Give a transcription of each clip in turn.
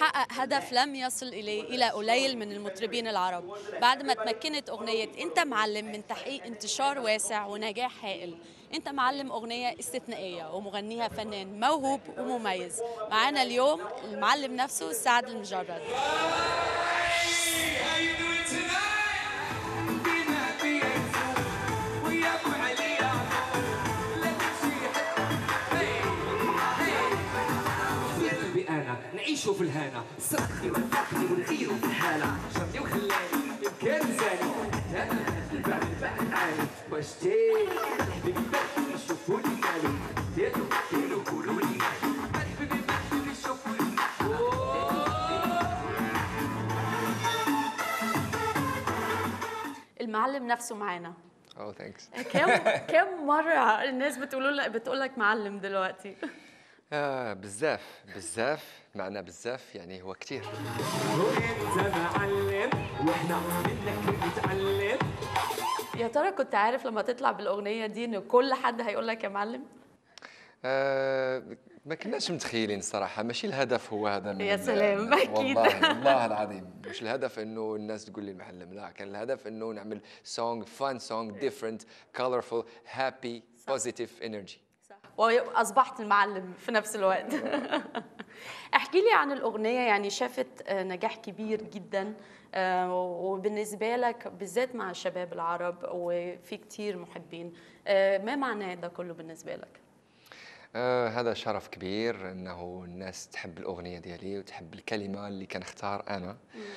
حقق هدف لم يصل إليه إلى قليل من المطربين العرب بعد ما تمكنت أغنية أنت معلم من تحقيق انتشار واسع ونجاح هائل أنت معلم أغنية استثنائية ومغنيها فنان موهوب ومميز معانا اليوم المعلم نفسه سعد المجرد انا نعيشوا في الهنا صرخي ونفخني ونغيروا في الحالة شرطي وخلاني يمكن لساني انا البعد البعد عالي واش تاني حبيبي بدي يشوفوا لي مالي ديروا ديروا قولوا لي مالي حبيبي بدي يشوفوا لي المعلم نفسه معانا Oh, thanks. كم كم مرة الناس بتقول لك بتقول لك معلم دلوقتي آه بزاف بزاف معنى بزاف يعني هو كتير وانت معلم واحنا منك نتعلم يا ترى كنت عارف لما تطلع بالأغنية دي إن كل حد هيقول لك يا معلم؟ آه ما كناش متخيلين صراحة ماشي الهدف هو هذا من يا ال- سلام، أكيد. والله والله العظيم مش الهدف انه الناس تقول لي المعلم لا كان الهدف انه نعمل سونج فان سونج ديفرنت colorful هابي بوزيتيف انرجي واصبحت المعلم في نفس الوقت احكي لي عن الاغنيه يعني شافت آه، نجاح كبير جدا آه، وبالنسبه لك بالذات مع الشباب العرب وفي كتير محبين آه، ما معناه ده كله بالنسبه لك آه هذا شرف كبير انه الناس تحب الاغنيه ديالي وتحب الكلمه اللي كنختار انا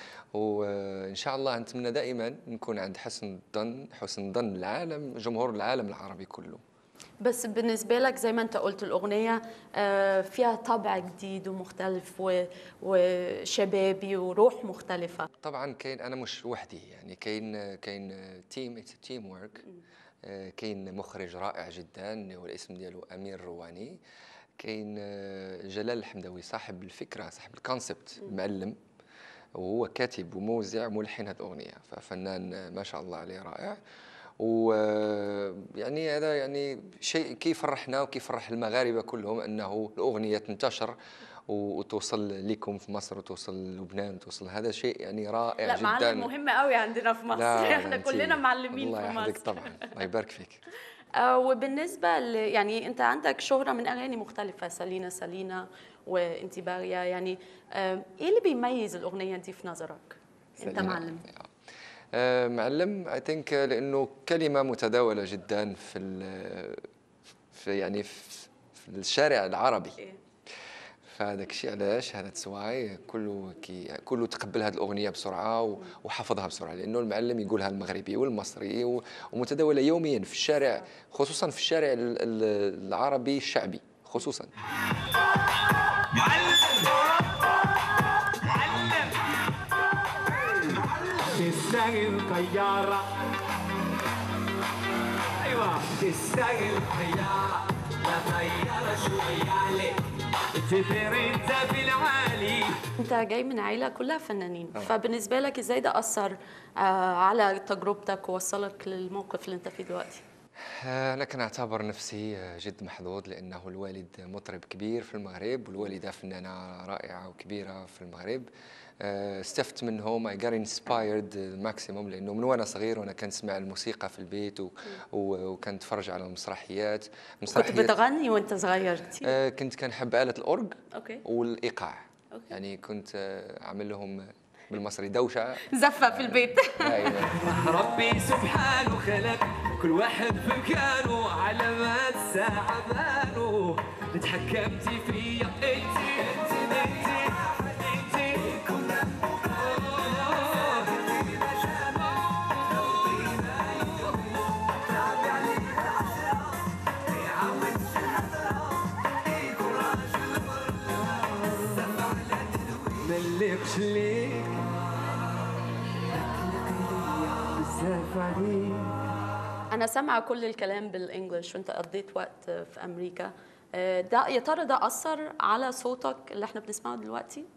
وان شاء الله نتمنى دائما نكون عند حسن الظن حسن ظن العالم جمهور العالم العربي كله بس بالنسبة لك زي ما انت قلت الأغنية آه، فيها طبع جديد ومختلف و- وشبابي وروح مختلفة طبعا كاين انا مش وحدي يعني كاين كاين تيم اتس تيم ورك كاين مخرج رائع جدا والاسم ديالو امير رواني كاين آه، جلال الحمدوي صاحب الفكره صاحب الكونسبت المعلم وهو كاتب وموزع وملحن هذه الاغنيه ففنان آه، ما شاء الله عليه رائع و آه، يعني هذا يعني شيء كيفرحنا وكيفرح المغاربه كلهم انه الاغنيه تنتشر و- وتوصل لكم في مصر وتوصل لبنان وتوصل هذا شيء يعني رائع لا جدا معلم مهم قوي عندنا في مصر لا، احنا أنتي- كلنا معلمين الله في يحفظك مصر طبعا الله يبارك فيك آه، وبالنسبة ل... يعني أنت عندك شهرة من أغاني مختلفة سالينا سالينا وأنت باغية يعني آه، إيه اللي بيميز الأغنية دي في نظرك؟ أنت سليمة. معلم آه، معلم اي ثينك لانه كلمه متداوله جدا في ال- في يعني في في الشارع العربي إيه. فهذاك الشيء علاش هذا تسواي كله كي كله تقبل هذه الاغنيه بسرعه و- وحفظها بسرعه لانه المعلم يقولها المغربي والمصري و- ومتداوله يوميا في الشارع خصوصا في الشارع ال- ال- العربي الشعبي خصوصا تستاهل طيارة أيوة تستاهل طيارة لا طيارة شو عيالي تطير انت في العالي أنت جاي من عيلة كلها فنانين فبالنسبة لك إزاي ده أثر آه، على تجربتك ووصلك للموقف اللي أنت فيه دلوقتي؟ آه، أنا كنعتبر نفسي آه، جد محظوظ لأنه الوالد مطرب كبير في المغرب والوالدة فنانة رائعة وكبيرة في المغرب آه، استفدت منهم I got inspired ماكسيموم لأنه من وأنا صغير وأنا كنسمع الموسيقى في البيت و- و- وكنتفرج على المسرحيات كنت مسرحيات بتغني وأنت صغير كتير آه، كنت كنحب آلة الأورج أوكي والإيقاع أوكي. يعني كنت آه، أعمل لهم بالمصري دوشة زفة في البيت لا إله ربي سبحانه خلق كل واحد في مكانه علامات ساعة بانه تحكمتي فيا انتي انتي انتي انتي كنا ملقش ليك بزاف عليك أنا سامعة كل الكلام بالإنجلش وأنت قضيت وقت في أمريكا آه، ده يا ترى ده أثر على صوتك اللي احنا بنسمعه دلوقتي؟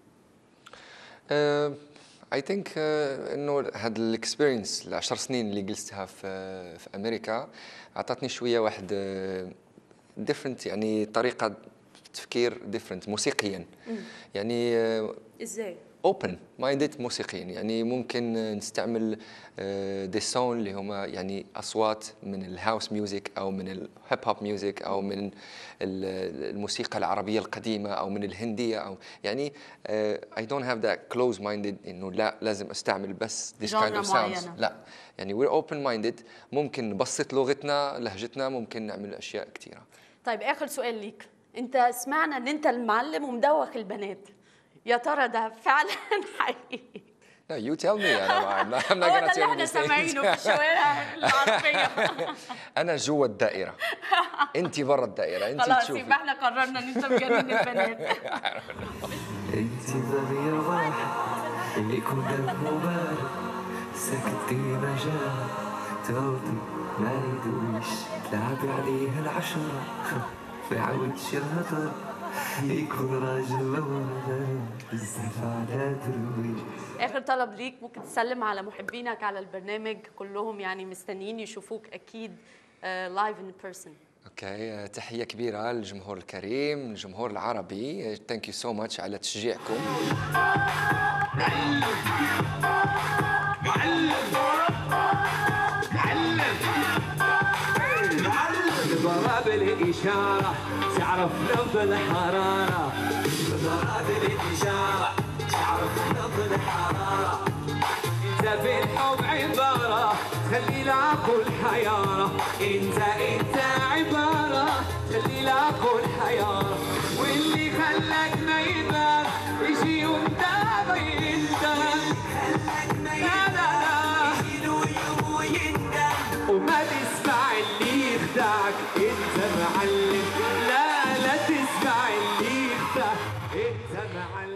اي ثينك انه هاد الاكسبيرينس العشر سنين اللي جلستها في في امريكا اعطتني شويه واحد ديفرنت يعني طريقه تفكير ديفرنت موسيقيا يعني آه، ازاي اوبن مايندد موسيقيا يعني ممكن نستعمل دي سون اللي هما يعني اصوات من الهاوس ميوزك او من الهيب هوب ميوزك او من ال- الموسيقى العربيه القديمه او من الهنديه او يعني اي دونت هاف ذات كلوز مايندد انه لا لازم استعمل بس this kind جانرا of sounds معينة. لا يعني we're open minded ممكن نبسط لغتنا لهجتنا ممكن نعمل اشياء كثيره طيب اخر سؤال ليك انت سمعنا ان انت المعلم ومدوخ البنات يا ترى ده فعلا حقيقي No, you tell me. I'm not, I'm not هو gonna ده اللي tell احنا you these سامعينه في things. الشوارع العربيه أنا جوا الدائرة. أنت برا الدائرة، أنت خلاص تشوفي. يبقى احنا قررنا ان انت مجنن البنات انت ضمير واحد اللي يكون قلبه بارد سكتي مجال توطي ما يدويش تلعبي عليه العشرة في عودش الهضر يكون راجل لولا بزاف على درويش اخر طلب ليك ممكن تسلم على محبينك على البرنامج كلهم يعني مستنيين يشوفوك اكيد لايف ان بيرسون اوكي آه، تحية كبيرة للجمهور الكريم، الجمهور العربي، ثانك يو سو ماتش على تشجيعكم. ضرب الإشارة تعرف لفظ الحرارة ضرب الإشارة تعرف لفظ الحرارة انت في الحب عبارة تخلي لا كل حيارة انت انت عبارة تخلي لا كل حيارة واللي خلاك